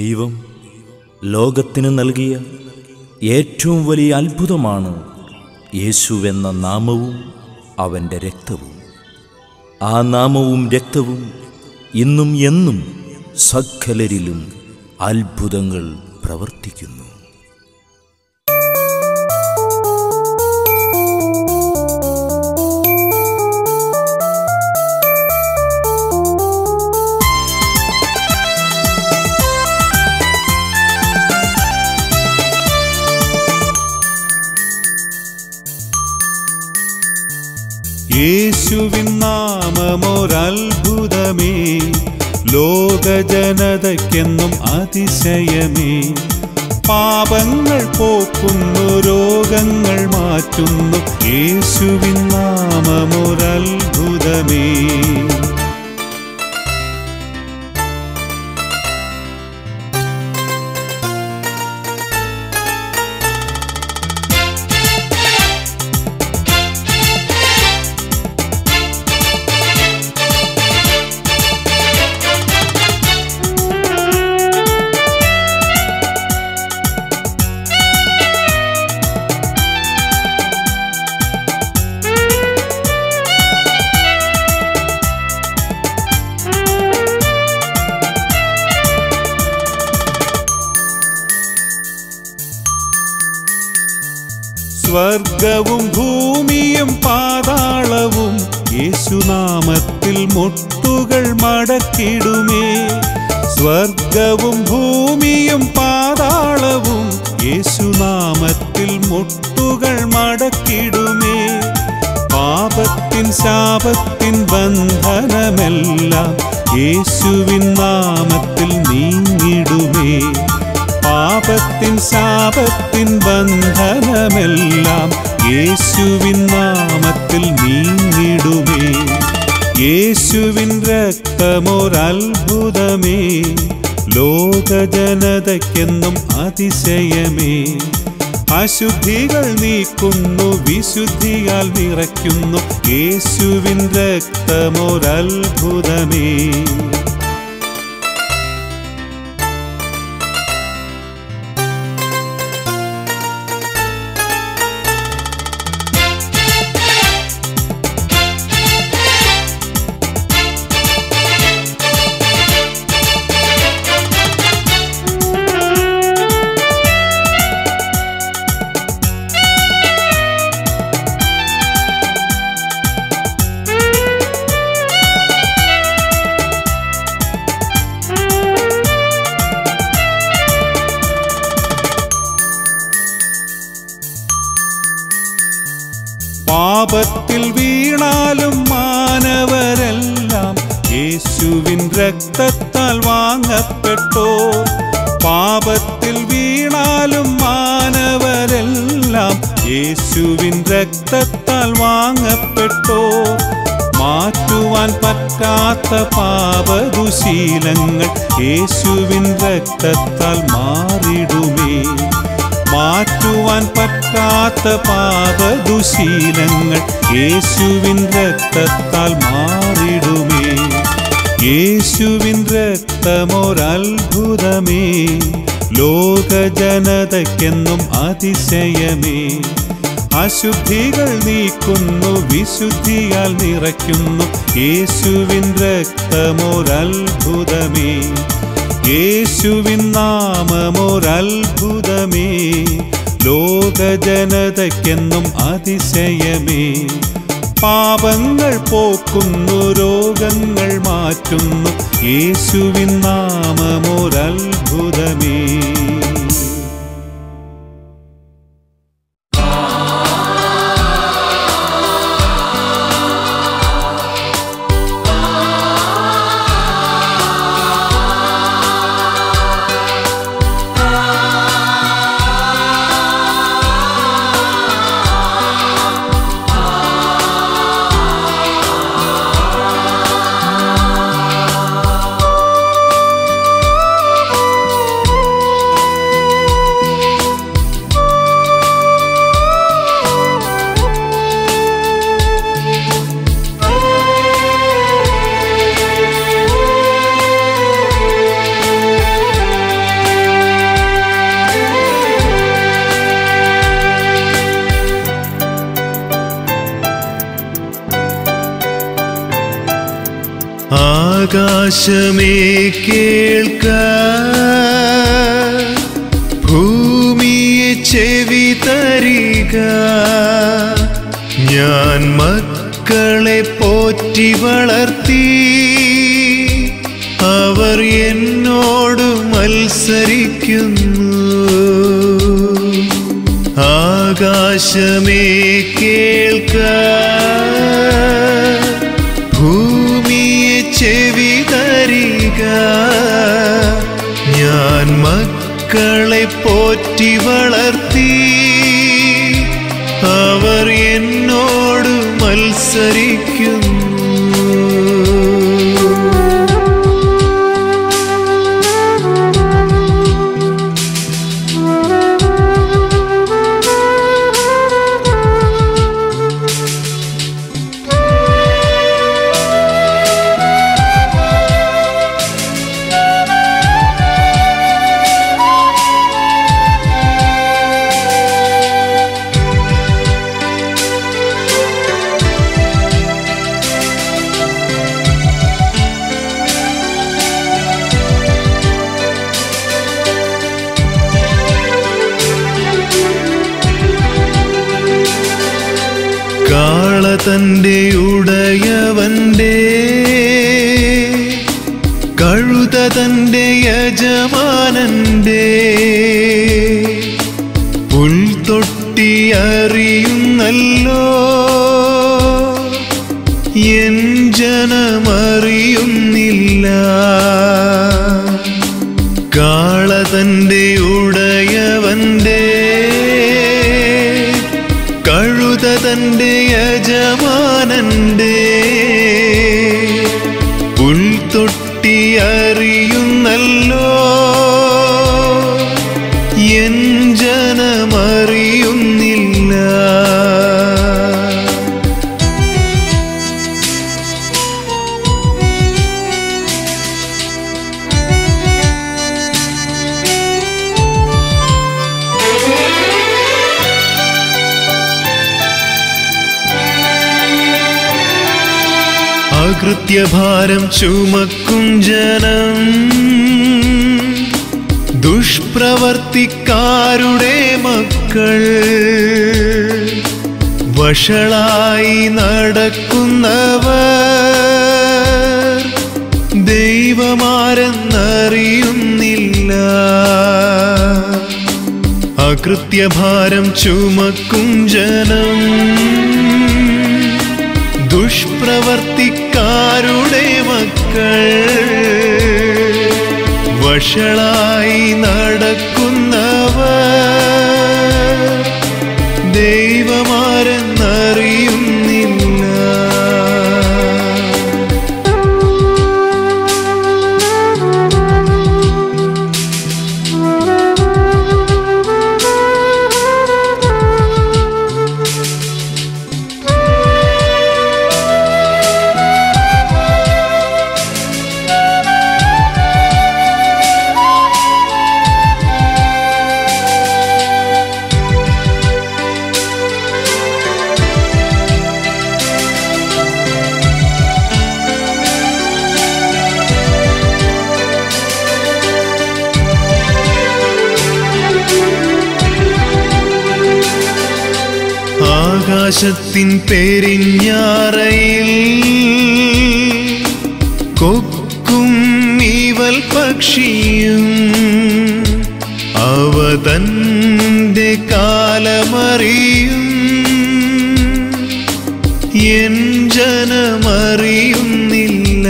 ദൈവം ലോകത്തിന് നൽകിയ ഏറ്റവും വലിയ അത്ഭുതമാണ് യേശുവെന്ന നാമവും അവൻ്റെ രക്തവും ആ നാമവും രക്തവും ഇന്നും എന്നും സകലരിലും അത്ഭുതങ്ങൾ പ്രവർത്തിക്കുന്നു യേശുവിൻ നാമമൊരത്ഭുതമേ ലോകജനതയ്ക്കെന്നും അതിശയമേ പാപങ്ങൾ പോക്കുന്നു രോഗങ്ങൾ മാറ്റുന്നു യേശുവിൻ നാമമൊരത്ഭുതമേ സ്വർഗവും ഭൂമിയും പാതാളവും യേശുനാമത്തിൽ മുട്ടുകൾ മടക്കിടുമേ സ്വർഗവും ഭൂമിയും പാതാളവും യേശുനാമത്തിൽ മുട്ടുകൾ മടക്കിടുമേ പാപത്തിൻ ശാപത്തിൻ ബന്ധനമെല്ലാം യേശുവിൻ നാമത്തിൽ നീങ്ങിടുമേ പാപത്തിൻ ശാപത്തിൻ ബന്ധനമെല്ലാം യേശുവിൻ നാമത്തിൽ നീങ്ങിടുമേ യേശുവിൻ രക്തമൊരത്ഭുതമേ ലോകജനതയ്ക്കെന്നും അതിശയമേ അശുദ്ധികൾ നീക്കുന്നു വിശുദ്ധിയാൽ നിറയ്ക്കുന്നു യേശുവിൻ രക്തമൊരത്ഭുതമേ പാപത്തിൽ വീണാലും മാനവരെല്ലാം യേശുവിൻ രക്തത്താൽ വാങ്ങപ്പെട്ടോ പാപത്തിൽ വീണാലും മാനവരെല്ലാം യേശുവിൻ രക്തത്താൽ വാങ്ങപ്പെട്ടോ മാറ്റുവാൻ പറ്റാത്ത പാപദുശീലങ്ങൾ യേശുവിൻ രക്തത്താൽ മാറിടുമേ മാറ്റുവാൻ പറ്റാത്ത പാപദുശീലങ്ങൾ യേശുവിൻ രക്തത്താൽ മാറിടുമേ യേശുവിൻ രക്തമൊരത്ഭുതമേ ലോകജനതയ്ക്കെന്നും അതിശയമേ അശുദ്ധികൾ നീക്കുന്നു വിശുദ്ധിയാൽ നിറയ്ക്കുന്നു യേശുവിൻ രക്തമൊരത്ഭുതമേ യേശുവിൻ നാമമൊരത്ഭുതമേ ലോകജനതയ്ക്കെന്നും അതിശയമേ പാപങ്ങൾ പോക്കുന്നു രോഗങ്ങൾ മാറ്റുന്നു യേശുവിൻ നാമമൊരത്ഭുതമേ ആ ആകാശമേ കേൾക്ക ഭൂമിയെ ചെവി തരിക ഞാൻ മക്കളെ പോറ്റി വളർത്തി അവർ എന്നോട് മത്സരിക്കുന്നു ആകാശമേ കേൾക്ക ഭൂമിയെ ചെവി തരിക ഞാൻ മക്കളെ പോറ്റി വളർത്തി അവർ എന്നോട് മത്സരിക്കുന്നു കാള തന്റെ ഉടയവന്റെ കഴുത തന്റെ യജമാനന്റെ പുൽത്തൊട്ടി അറിയുന്നല്ലോ എൻ ജനമറിയുന്നില്ല കാള തന്റെ ഉടയവന്റെ കഴുത തന്റെ യജമാനന്റെ പുൽത്തൊട്ടി അറിയുന്നല്ലോ എൻ ജനമറിയുന്നില്ല അകൃത്യഭാരം ചുമക്കും ജനം ദുഷ്പ്രവർത്തിക്കാരുടെ മക്കൾ വഷളായി നടക്കുന്നവർ ദൈവമാരെന്നറിയുന്നില്ല അകൃത്യഭാരം ചുമക്കും ജനം ദുഷ്പ്രവർത്തിക്കാരുടെ മക്കൾ വഷളായി നടക്കുന്നവർ ദൈവമാരെന്നറിയുന്നില്ല ആകാശത്തിൻ പെരിഞ്ഞാറയിൽ കൊക്കും ഈവൽ പക്ഷിയും അവ തന്റെ കാലമറിയും എൻ ജനമറിയുന്നില്ല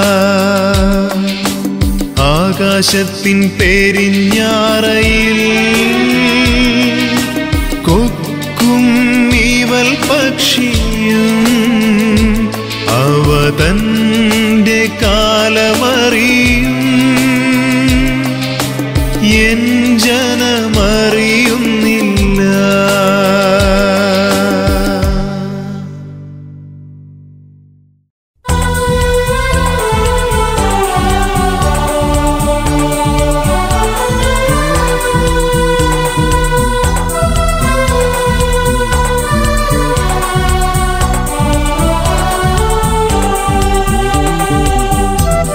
ആകാശത്തിൻ പെരിഞ്ഞാറയിൽ കൊക്കും ഈവൽ പക്ഷിയും അവ തന്റെ കാലമറിയും എൻ ജനമറിയുന്നില്ല Thank you.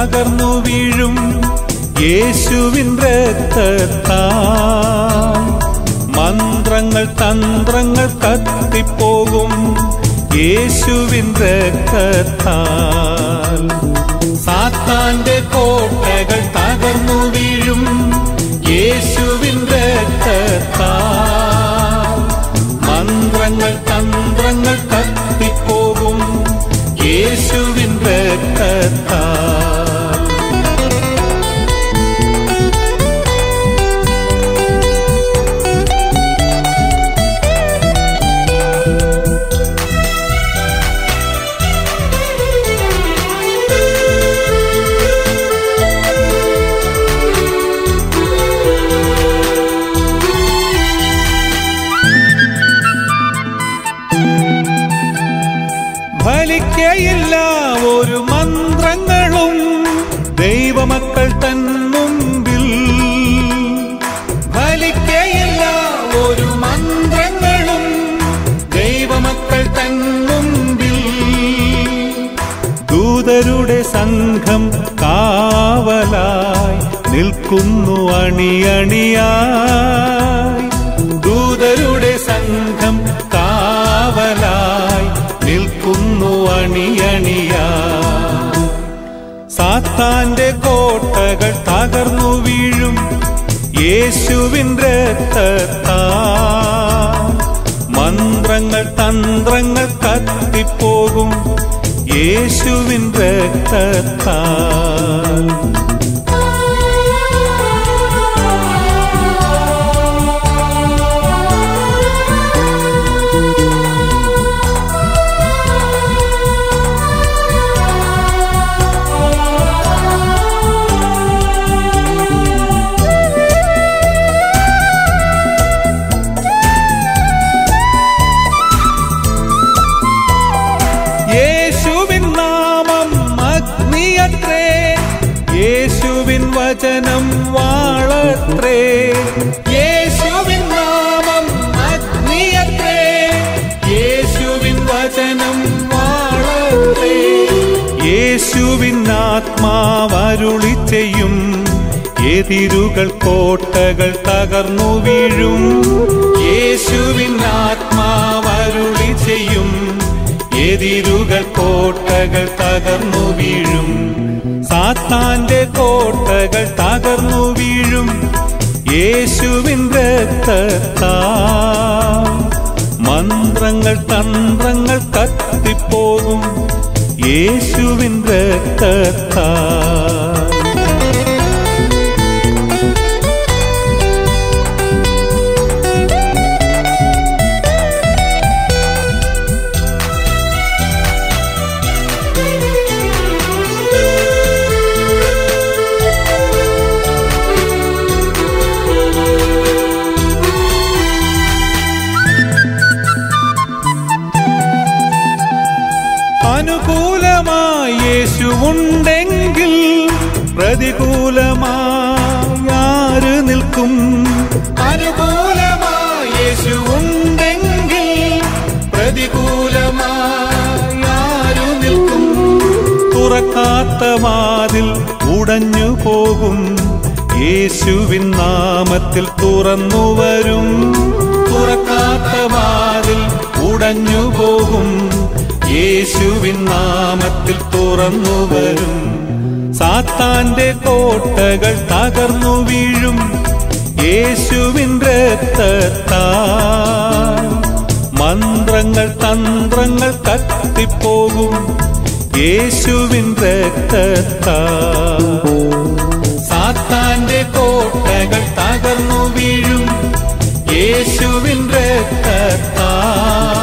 തകർന്നു വീഴും യേശുവിൻ രക്തത്താൽ മന്ത്രങ്ങൾ തന്ത്രങ്ങൾ കത്തിപ്പോകും യേശുവിൻ രക്തത്താൽ സാത്താന്റെ കോട്ടകൾ തകർന്നു വീഴും യേശുവിൻ രക്തത്താൽ മന്ത്രങ്ങൾ തന്ത്രങ്ങൾ കത്തിപ്പോകും യേശുവിൻ രക്തത്താൽ ഫലിക്കയില്ല ഒരു മന്ത്രങ്ങളും ദൈവമക്കൾ തൻ മുമ്പിൽ ഫലിക്കയില്ല ഒരു മന്ത്രങ്ങളും ദൈവമക്കൾ തൻ മുമ്പിൽ ദൂതരുടെ സംഘം കാവലായി നിൽക്കുന്നു അണിയണിയായി ദൂതരുടെ സംഘം കാവലായി നിൽക്കുന്നു അണിയണിയായി സാത്താന്റെ കോട്ടകൾ തകർന്നു വീഴും യേശുവിൻ രക്തത്താ മന്ത്രങ്ങൾ തന്ത്രങ്ങൾ കത്തിപ്പോകും യേശുവിൻ രക്തത്താൽ യേശുവിൻ നാമം അഗ്നിയത്രേ യേശുവിൻ വചനം വാളത്രേ യേശുവിൻ നാമം അഗ്നിയത്രേ യേശുവിൻ വചനം വാളത്രേ യേശുവിൻ ആത്മാവരുളി ചെയ്യും എതിരുകൾ കോട്ടകൾ തകർന്നു വീഴും യേശുവിൻ ആത്മാവരുളി ചെയ്യും എതിരുകൾ കോട്ടകൾ തകർന്നു വീഴും സാത്താന്റെ കോട്ടകൾ തകർന്നു വീഴും യേശുവിൻ രക്തത്താ മന്ത്രങ്ങൾ തന്ത്രങ്ങൾ കത്തിപ്പോകും യേശുവിൻ രക്തത്താ അനുകൂലമായി യേശുവുണ്ടെങ്കിൽ പ്രതികൂലമായി ആര് നിൽക്കും അനുകൂലമായി യേശുവുണ്ടെങ്കിൽ പ്രതികൂലമായി ആര് നിൽക്കും തുറക്കാത്ത വാതിൽ ഉടഞ്ഞു പോകും യേശുവിൻ നാമത്തിൽ തുറന്നു വരും തുറക്കാത്ത വാതിൽ ഉടഞ്ഞു പോകും യേശുവിൻ നാമത്തിൽ തുറന്നു വരും സാത്താന്റെ കോട്ടകൾ തകർന്നു വീഴും യേശുവിൻ രക്തത്താൽ മന്ത്രങ്ങൾ തന്ത്രങ്ങൾ കത്തിപ്പോകും യേശുവിൻ രക്തത്താൽ സാത്താന്റെ കോട്ടകൾ തകർന്നു വീഴും യേശുവിൻ രക്തത്താൽ